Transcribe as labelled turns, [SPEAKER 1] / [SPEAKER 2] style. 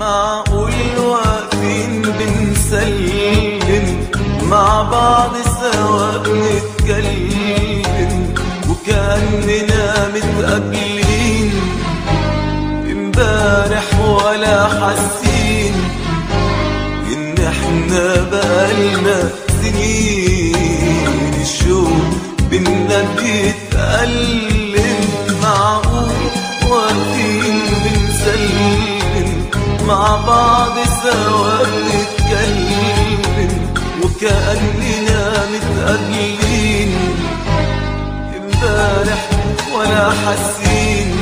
[SPEAKER 1] معقول واقفين بنسلم مع بعض سوا بنتكلم وكأننا متقابلين امبارح ولا حاسين ان احنا بقالنا سنين الشوق بينا بيتألم معقول واقفين بنسلم مع بعض سوا بنتكلم وكأننا متقابلين امبارح ولا حاسين